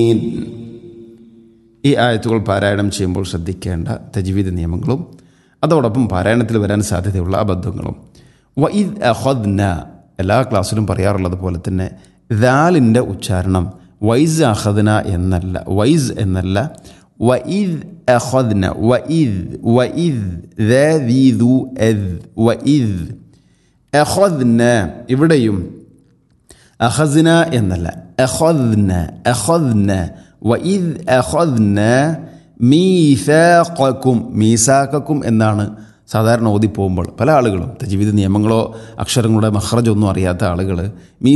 ഈ ആയത്തുകൾ പാരായണം ചെയ്യുമ്പോൾ ശ്രദ്ധിക്കേണ്ട തജ്വീദ് നിയമങ്ങളും അതോടൊപ്പം പാരായണത്തിൽ വരാൻ സാധ്യതയുള്ള അബദ്ധങ്ങളും വഇദ് അഹദ്ന എല്ലാ ക്ലാസ്സിലും പറയാറുള്ളത് പോലെ തന്നെ ദാലിൻ്റെ ഉച്ചാരണം വൈസ് അഹദ്ന എന്നല്ല വൈസ് എന്നല്ല വഇദ് അഹദ്ന വഇദ് വഇദ് ദീദു എദ് വഇദ് അഹദ്ന ഇവിടെയും അഹസ്ന എന്നല്ല അഹദ്ന അഹദ്ന വഇദ് അഹദ്ന മീസാഖക്കും മീസാഖക്കും എന്നാണ് സാധാരണ ഓതി പോകുമ്പോൾ പല ആളുകളും ജീവിത നിയമങ്ങളോ അക്ഷരങ്ങളുടെ മഹ്റജൊന്നും അറിയാത്ത ആളുകൾ മീ